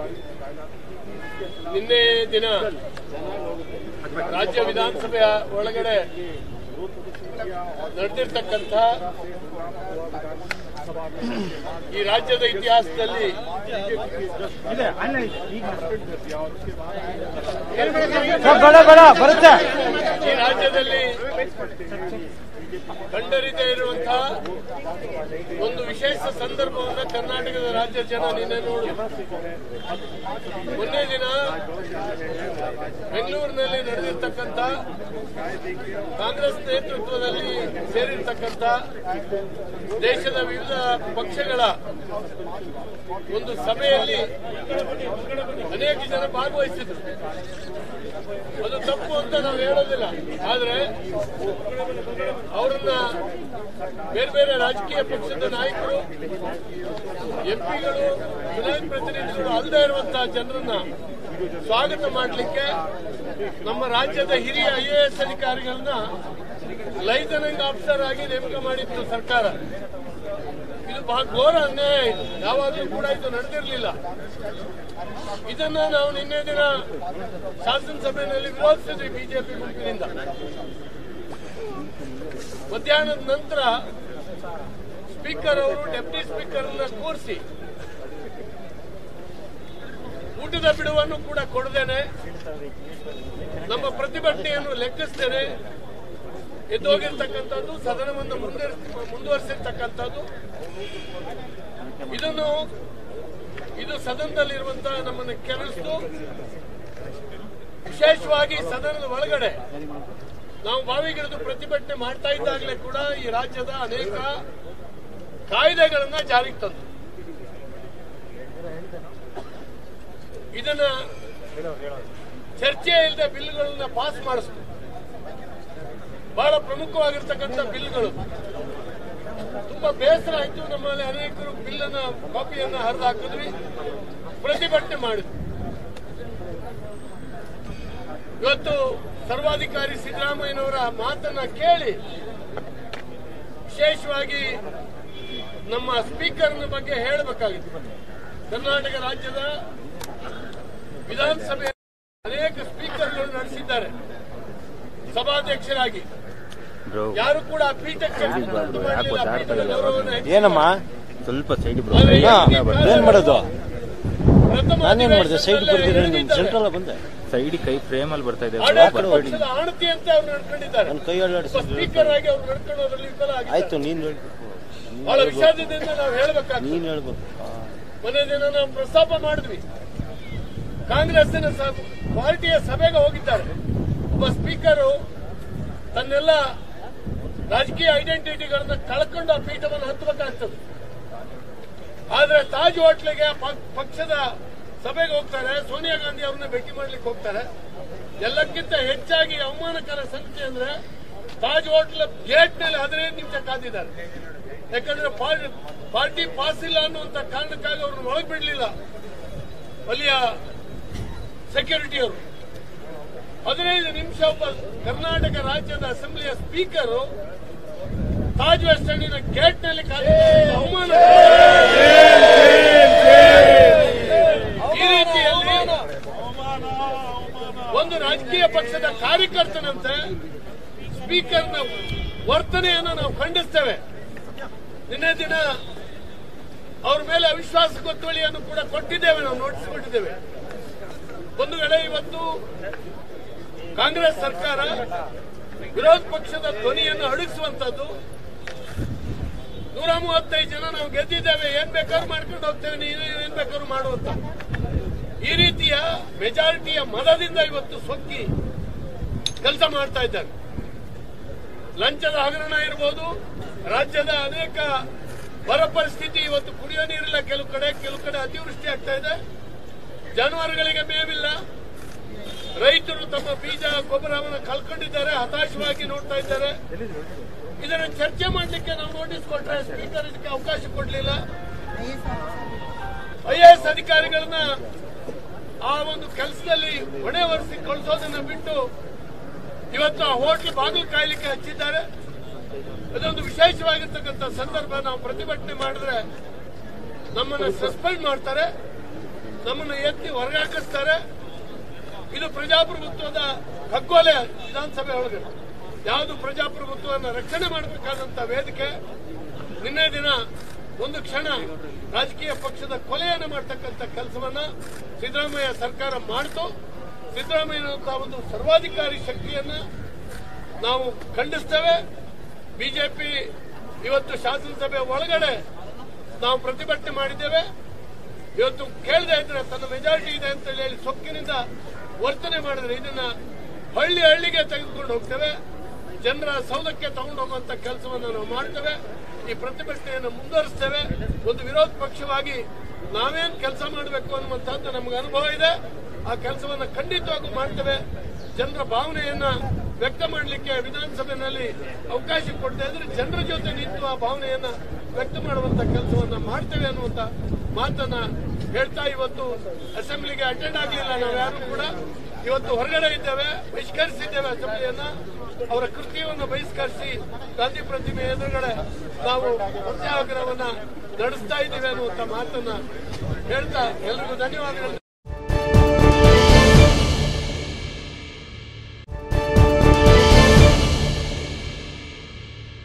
ನಿನ್ನೆ ದಿನ ರಾಜ್ಯ ವಿಧಾನಸಭೆಯ ಒಳಗಡೆ ನಡೆದಿರ್ತಕ್ಕಂಥ ಈ ರಾಜ್ಯದ ಇತಿಹಾಸದಲ್ಲಿ ಬೇಡ ಬೇಡ ಬರುತ್ತೆ ಈ ರಾಜ್ಯದಲ್ಲಿ ಕಂಡರಿದೇ ಇರುವಂತಹ ಒಂದು ವಿಶೇಷ ಸಂದರ್ಭವನ್ನ ಕರ್ನಾಟಕದ ರಾಜ್ಯ ಜನ ನಿನ್ನೆ ನೋಡಿ ಮೊನ್ನೆ ದಿನ ಬೆಂಗಳೂರಿನಲ್ಲಿ ನಡೆದಿರ್ತಕ್ಕಂಥ ಕಾಂಗ್ರೆಸ್ ನೇತೃತ್ವದಲ್ಲಿ ಸೇರಿರ್ತಕ್ಕಂಥ ದೇಶದ ವಿವಿಧ ಪಕ್ಷಗಳ ಒಂದು ಸಭೆಯಲ್ಲಿ ಅನೇಕ ಜನ ಭಾಗವಹಿಸಿದ್ರು ಅದು ತಪ್ಪು ಅಂತ ನಾವು ಹೇಳೋದಿಲ್ಲ ಆದ್ರೆ ಅವರನ್ನ ಬೇರೆ ಬೇರೆ ರಾಜಕೀಯ ಪಕ್ಷದ ನಾಯಕರು ಎಂಪಿಗಳು ಚುನಾಯಿತ ಪ್ರತಿನಿಧಿಗಳು ಅಲ್ಲದೆ ಇರುವಂತಹ ಜನರನ್ನ ಸ್ವಾಗತ ಮಾಡಲಿಕ್ಕೆ ನಮ್ಮ ರಾಜ್ಯದ ಹಿರಿಯ ಐಎಎಸ್ ಅಧಿಕಾರಿಗಳನ್ನ ಲೈಸನಿಂಗ್ ಆಫೀಸರ್ ಆಗಿ ನೇಮಕ ಮಾಡಿತ್ತು ಸರ್ಕಾರ ಇದು ಬಹಳ ಘೋರ ಅನ್ಯಾಯ ಇದು ಯಾವಾಗಲೂ ಕೂಡ ಇದು ನಡೆದಿರಲಿಲ್ಲ ಇದನ್ನ ನಾವು ನಿನ್ನೆ ದಿನ ಶಾಸನಸಭೆಯಲ್ಲಿ ವಿರೋಧಿಸಿದ್ವಿ ಬಿಜೆಪಿ ಗುಂಪಿನಿಂದ ಮಧ್ಯಾಹ್ನದ ನಂತರ ಸ್ಪೀಕರ್ ಅವರು ಡೆಪ್ಟಿ ಸ್ಪೀಕರ್ ಕೂರಿಸಿ ಊಟದ ಬಿಡುವನ್ನು ಕೂಡ ಕೊಡದೇನೆ ನಮ್ಮ ಪ್ರತಿಭಟನೆಯನ್ನು ಲೆಕ್ಕಿಸ್ತೇನೆ ಎದ್ದೋಗಿರ್ತಕ್ಕಂಥದ್ದು ಸದನವನ್ನು ಮುಂದುವರಿಸ್ ಮುಂದುವರಿಸಿರ್ತಕ್ಕಂಥದ್ದು ಇದನ್ನು ಇದು ಸದನದಲ್ಲಿರುವಂತಹ ನಮ್ಮನ್ನು ಕೆರಳಿಸ್ತು ವಿಶೇಷವಾಗಿ ಸದನದ ಒಳಗಡೆ ನಾವು ಬಾವಿಗಿಳಿದು ಪ್ರತಿಭಟನೆ ಮಾಡ್ತಾ ಇದ್ದಾಗಲೇ ಕೂಡ ಈ ರಾಜ್ಯದ ಅನೇಕ ಕಾಯ್ದೆಗಳನ್ನ ಜಾರಿಗೆ ತಂದು ಇದನ್ನ ಚರ್ಚೆ ಇಲ್ಲದೆ ಬಿಲ್ಗಳನ್ನ ಪಾಸ್ ಮಾಡಿಸ್ತು ಬಹಳ ಪ್ರಮುಖವಾಗಿರ್ತಕ್ಕಂಥ ಬಿಲ್ಗಳು ತುಂಬಾ ಬೇಸರ ಆಯ್ತು ನಮ್ಮಲ್ಲಿ ಅನೇಕರು ಬಿಲ್ಲನ್ನ ಕಾಪಿಯನ್ನ ಹರಿದು ಹಾಕಿದ್ವಿ ಪ್ರತಿಭಟನೆ ಮಾಡಿದ್ವಿ ಇವತ್ತು ಸರ್ವಾಧಿಕಾರಿ ಸಿದ್ದರಾಮಯ್ಯನವರ ಮಾತನ್ನ ಕೇಳಿ ವಿಶೇಷವಾಗಿ ನಮ್ಮ ಸ್ಪೀಕರ್ನ ಬಗ್ಗೆ ಹೇಳಬೇಕಾಗಿತ್ತು ಕರ್ನಾಟಕ ರಾಜ್ಯದ ವಿಧಾನಸಭೆ ಅನೇಕ ಸ್ಪೀಕರ್ಗಳು ನಡೆಸಿದ್ದಾರೆ ಸಭಾಧ್ಯಕ್ಷರಾಗಿ ಯಾರು ಕೂಡ ಆ ಪೀಠಕ್ಕೆ ಬಂದು ಮಾಡಲಿಲ್ಲ. ಆ ಪೀಠದ ಗೌರವವನ್ನು ಹೆಚ್ಚಿಸಿಲ್ಲ. ಏನಮ್ಮ ಸ್ವಲ್ಪ ಸೈಡ್ ಆದ್ರೆ ಹಾ, ಈ ಕಾಲದಲ್ಲಿ ಏನ್ ಮಾಡೋದು ಪ್ರಥಮ ನಾನೇನ್ ಮಾಡಿದೆ ಸೈಡ್ ಅಧಿವೇಶನದಲ್ಲೇ ಬರ್ತೀನಿ ಹೇಳಿದ್ದಾರೆ. ಸೆಂಟ್ರಲ್ ಬಂದೆ ಸೈಡ್ ಕೈ ಫ್ರೇಮ್ ಅಲ್ಲಿ ಬರ್ತಾ ಇದೆ ಆಡಳಿತ ಬರ್ಬೇಡಿ ಪಕ್ಷದ ಆಣತಿ ಅಂತ ಅವ್ರು ನಡ್ಕೊಂಡಿದ್ದಾರೆ ನನ್ನ ಕೈ ಒಬ್ಬ ಅಲ್ಲಾಡಿಸಿದ್ರು ಸ್ಪೀಕರ್ ಆಗಿ ಅವ್ರು ನಡ್ಕೊಳ್ಳೋದ್ರಲ್ಲಿ ವಿಫಲ ಆಗಿದ್ದಾರೆ. ಆಯ್ತು ನೀನ್ ಹೇಳ್ಬೇಕು ನೀನ್ ಬಹಳ ಹೇಳ್ಬೇಕು. ವಿಷಾದದಿಂದ ನಾವು ಹೇಳ್ಬೇಕಾಗ್ತದೆ ನೀನ್ ಹೇಳ್ಬೇಕು ಆ, ಮೊನ್ನೆ ದಿನ ನಾವು ಪ್ರಸ್ತಾಪ ಮಾಡಿದ್ವಿ ಕಾಂಗ್ರೆಸ್ಸಿನ ಸ- ಪಾರ್ಟಿಯ ಸಭೆಗೆ ಹೋಗಿದ್ದಾರೆ ಒಬ್ಬ ಸ್ಪೀಕರು ತನ್ನೆಲ್ಲ ರಾಜಕೀಯ ಐಡೆಂಟಿಟಿಗಳನ್ನ ಕಳ್ಕೊಂಡು ಆ ಪೀಠವನ್ನು ಹತ್ತಬೇಕಾಗ್ತದೆ ಆದ್ರೆ ತಾಜ್ ಹೋಟ್ಲಿಗೆ ಪ- ಪಕ್ಷದ ಸಭೆಗೆ ಹೋಗ್ತಾರೆ ಸೋನಿಯಾ ಗಾಂಧಿ ಅವ್ರನ್ನ ಭೇಟಿ ಮಾಡ್ಲಿಕ್ಕೆ ಹೋಗ್ತಾರೆ ಎಲ್ಲಕ್ಕಿಂತ ಹೆಚ್ಚಾಗಿ ಅವಮಾನಕರ ಸಂಖ್ಯೆ ಅಂದ್ರೆ ತಾಜ್ ಹೋಟ್ಲ್ ಗೇಟ್ ನಲ್ಲಿ ಹದಿನೈದು ನಿಮಿಷ ಕಾದಿದ್ದಾರೆ ಯಾಕಂದ್ರೆ ಪಾರ್- ಪಾರ್ಟಿ ಪಾಸ್ ಇಲ್ಲ ಅನ್ನುವಂತ ಕಾರಣಕ್ಕಾಗಿ ಅವ್ರನ್ನ ಒಳಗೆ ಬಿಡಲಿಲ್ಲ ಅಲ್ಲಿಯ ಸೆಕ್ಯೂರಿಟಿಯವರು ಹದಿನೈದು ನಿಮಿಷ ಒಬ್ಬ ಕರ್ನಾಟಕ ರಾಜ್ಯದ ಅಸೆಂಬ್ಲಿಯ ಸ್ಪೀಕರ್ ತಾಜ್ ವೆಸ್ಟ್ ಎಂಡಿನ ಗೇಟ್ ನಲ್ಲಿ ಕಾದಿದ್ದಾರೆ ಅವಮಾನ ಈ ರೀತಿಯಲ್ಲಿ ಒಂದು ರಾಜಕೀಯ ಪಕ್ಷದ ಕಾರ್ಯಕರ್ತನಂತೆ ಸ್ಪೀಕರ್ನ ವರ್ತನೆಯನ್ನು ನಾವು ಖಂಡಿಸ್ತೇವೆ ನಿನ್ನೆ ದಿನ ಅವ್ರ ಮೇಲೆ ಅವಿಶ್ವಾಸ ಗೊತ್ತುವಳಿಯನ್ನು ಕೂಡ ಕೊಟ್ಟಿದ್ದೇವೆ ನಾವು ನೋಟಿಸ್ ಕೊಟ್ಟಿದ್ದೇವೆ ಒಂದು ವೇಳೆ ಇವತ್ತು ಕಾಂಗ್ರೆಸ್ ಸರ್ಕಾರ ವಿರೋಧ ಪಕ್ಷದ ಧ್ವನಿಯನ್ನು ಅಡಗಿಸುವಂತದ್ದು ನೂರ ಮೂವತ್ತೈದು ಜನ ನಾವು ಗೆದ್ದಿದ್ದೇವೆ ಏನ್ ಬೇಕಾದ್ರೂ ಮಾಡ್ಕೊಂಡು ಹೋಗ್ತೇವೆ ನೀನು ಏನ್ ಬೇಕಾದ್ರೂ ಮಾಡುವಂತ ಈ ರೀತಿಯ ಮೆಜಾರಿಟಿಯ ಮತದಿಂದ ಇವತ್ತು ಸೊಕ್ಕಿ ಕೆಲಸ ಮಾಡ್ತಾ ಇದ್ದಾರೆ ಲಂಚದ ಹಗರಣ ಇರಬಹುದು ರಾಜ್ಯದ ಅನೇಕ ಬರ ಪರಿಸ್ಥಿತಿ ಇವತ್ತು ಕುಡಿಯೋ ನೀರಿಲ್ಲ ಕೆಲವು ಕಡೆ ಕೆಲವು ಕಡೆ ಅತಿವೃಷ್ಟಿ ಆಗ್ತಾ ಇದೆ ಜಾನುವಾರುಗಳಿಗೆ ಮೇವಿಲ್ಲ ರೈತರು ತಮ್ಮ ಬೀಜ ಗೊಬ್ಬರವನ್ನು ಕಳ್ಕೊಂಡಿದ್ದಾರೆ ಹತಾಶವಾಗಿ ನೋಡ್ತಾ ಇದ್ದಾರೆ ಇದನ್ನು ಚರ್ಚೆ ಮಾಡಲಿಕ್ಕೆ ನಾವು ನೋಟಿಸ್ ಕೊಟ್ರೆ ಸ್ಪೀಕರ್ ಇದಕ್ಕೆ ಅವಕಾಶ ಕೊಡಲಿಲ್ಲ ಐಎಎಸ್ ಅಧಿಕಾರಿಗಳನ್ನ ಆ ಒಂದು ಕೆಲಸದಲ್ಲಿ ಹೊಣೆ ಹೊರಿಸಿ ಕಳಿಸೋದನ್ನ ಬಿಟ್ಟು ಇವತ್ತು ಆ ಹೋಟ್ಲ್ ಬಾಗಿಲು ಕಾಯ್ಲಿಕ್ಕೆ ಹಚ್ಚಿದ್ದಾರೆ ಅದೊಂದು ವಿಶೇಷವಾಗಿರ್ತಕ್ಕಂಥ ಸಂದರ್ಭ ನಾವು ಪ್ರತಿಭಟನೆ ಮಾಡಿದ್ರೆ ನಮ್ಮನ್ನ ಸಸ್ಪೆಂಡ್ ಮಾಡ್ತಾರೆ ನಮ್ಮನ್ನು ಎತ್ತಿ ಹೊರಗಾಕಿಸ್ತಾರೆ ಇದು ಪ್ರಜಾಪ್ರಭುತ್ವದ ಕಗ್ಗೋಲೆ ವಿಧಾನಸಭೆ ಒಳಗಡೆ ಯಾವುದು ಪ್ರಜಾಪ್ರಭುತ್ವವನ್ನು ರಕ್ಷಣೆ ಮಾಡಬೇಕಾದಂತ ವೇದಿಕೆ ನಿನ್ನೆ ದಿನ ಒಂದು ಕ್ಷಣ ರಾಜಕೀಯ ಪಕ್ಷದ ಕೊಲೆಯನ್ನು ಮಾಡತಕ್ಕಂಥ ಕೆಲಸವನ್ನ ಸಿದ್ದರಾಮಯ್ಯ ಸರ್ಕಾರ ಮಾಡಿತು ಸಿದ್ದರಾಮಯ್ಯನಂತಹ ಒಂದು ಸರ್ವಾಧಿಕಾರಿ ಶಕ್ತಿಯನ್ನ ನಾವು ಖಂಡಿಸ್ತೇವೆ ಬಿಜೆಪಿ ಇವತ್ತು ಶಾಸನಸಭೆ ಒಳಗಡೆ ನಾವು ಪ್ರತಿಭಟನೆ ಮಾಡಿದ್ದೇವೆ ಇವತ್ತು ಕೇಳದೆ ಇದ್ರೆ ತನ್ನ ಮೆಜಾರಿಟಿ ಇದೆ ಅಂತ ಹೇಳಿ ಸೊಕ್ಕಿನಿಂದ ವರ್ತನೆ ಮಾಡಿದ್ರೆ ಇದನ್ನ ಹಳ್ಳಿ ಹಳ್ಳಿಗೆ ತೆಗೆದುಕೊಂಡು ಹೋಗ್ತೇವೆ ಜನರ ಸೌಲಕ್ಕೆ ತಗೊಂಡು ಹೋಗುವಂತ ಕೆಲಸವನ್ನು ನಾವು ಮಾಡ್ತೇವೆ ಈ ಪ್ರತಿಭಟನೆಯನ್ನು ಮುಂದುವರಿಸ್ತೇವೆ ಒಂದು ವಿರೋಧ ಪಕ್ಷವಾಗಿ ನಾವೇನ್ ಕೆಲಸ ಮಾಡಬೇಕು ಅನ್ನುವಂಥದ್ದು ನಮಗೆ ಅನುಭವ ಇದೆ ಆ ಕೆಲಸವನ್ನು ಖಂಡಿತವಾಗೂ ಮಾಡ್ತೇವೆ ಜನರ ಭಾವನೆಯನ್ನ ವ್ಯಕ್ತ ಮಾಡಲಿಕ್ಕೆ ವಿಧಾನಸಭೆಯಲ್ಲಿ ಅವಕಾಶ ಕೊಡ್ತಾ ಇದ್ರೆ ಜನರ ಜೊತೆ ನಿಂತು ಆ ಭಾವನೆಯನ್ನ ವ್ಯಕ್ತ ಮಾಡುವಂತ ಕೆಲಸವನ್ನ ಮಾಡ್ತೇವೆ ಅನ್ನುವಂತ ಮಾತನ್ನ ಹೇಳ್ತಾ ಇವತ್ತು ಅಸೆಂಬ್ಲಿಗೆ ಅಟೆಂಡ್ ಆಗಲಿಲ್ಲ ನಾವು ಯಾರು ಕೂಡ ಇವತ್ತು ಹೊರಗಡೆ ಇದ್ದೇವೆ ಬಹಿಷ್ಕರಿಸಿದ್ದೇವೆ ಅಸೆಂಬ್ಲಿಯನ್ನ ಅವರ ಕೃತ್ಯವನ್ನು ಬಹಿಷ್ಕರಿಸಿ ಗಾಂಧಿ ಪ್ರತಿಮೆ ಎದುರುಗಡೆ ನಾವು ಸತ್ಯಾಗ್ರಹವನ್ನ ನಡೆಸ್ತಾ ಇದ್ದೇವೆ ಅನ್ನುವಂತ ಮಾತನ್ನ ಹೇಳ್ತಾ ಎಲ್ರಿಗೂ ಧನ್ಯವಾದಗಳು